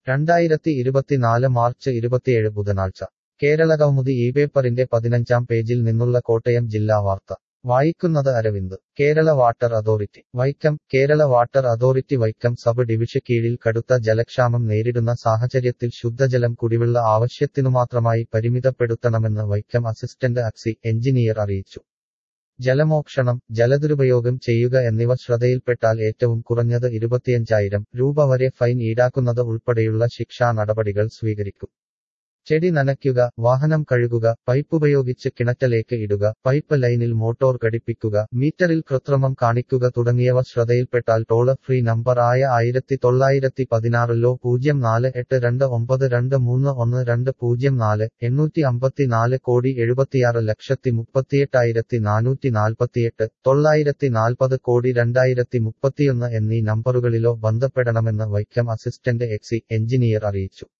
രണ്ടായിരത്തി ഇരുപത്തിനാല് മാർച്ച് ഇരുപത്തിയേഴ് ബുധനാഴ്ച കേരള കൗമുദി ഈ പേപ്പറിന്റെ പതിനഞ്ചാം പേജിൽ നിന്നുള്ള കോട്ടയം ജില്ലാ വാർത്ത വായിക്കുന്നത് Aravind Kerala water authority Vaikom Kerala water authority Vaikom sub division കീഴിൽ കടുത്ത ജലക്ഷാമം നേരിടുന്ന സാഹചര്യത്തിൽ ശുദ്ധജലം കുടിവെള്ള ആവശ്യത്തിനുമാത്രമായി പരിമിതപ്പെടുത്തണമെന്ന് വൈക്കം അസിസ്റ്റന്റ് അക്സി എഞ്ചിനീയർ അറിയിച്ചു ജലമോക്ഷണം ജലദുരുപയോഗം ചെയ്യുക എന്നിവ ശ്രദ്ധയിൽപ്പെട്ടാൽ ഏറ്റവും കുറഞ്ഞത് ഇരുപത്തിയഞ്ചായിരം രൂപ വരെ ഫൈൻ ഈടാക്കുന്നത് ഉൾപ്പെടെയുള്ള ശിക്ഷാ നടപടികൾ സ്വീകരിക്കും ചെടി നനയ്ക്കുക വാഹനം കഴുകുക പൈപ്പുപയോഗിച്ച് കിണറ്റലേക്ക് ഇടുക പൈപ്പ് ലൈനിൽ മോട്ടോർ ഘടിപ്പിക്കുക മീറ്ററിൽ കൃത്രിമം കാണിക്കുക തുടങ്ങിയവ ശ്രദ്ധയിൽപ്പെട്ടാൽ ടോൾ ഫ്രീ നമ്പർ ആയ ആയിരത്തി തൊള്ളായിരത്തി പതിനാറിലോ പൂജ്യം നാല് എട്ട് രണ്ട് ഒമ്പത് രണ്ട് മൂന്ന് ഒന്ന് രണ്ട് പൂജ്യം നാല് എണ്ണൂറ്റി അമ്പത്തിനാല് കോടി എഴുപത്തിയാറ് ലക്ഷത്തി മുപ്പത്തിയെട്ടായിരത്തി നാനൂറ്റി നാൽപ്പത്തിയെട്ട് തൊള്ളായിരത്തി നാൽപ്പത് കോടി രണ്ടായിരത്തി മുപ്പത്തിയൊന്ന് എന്നീ നമ്പറുകളിലോ ബന്ധപ്പെടണമെന്ന് വൈക്കം അസിസ്റ്റന്റ് എക്സി എഞ്ചിനീയർ അറിയിച്ചു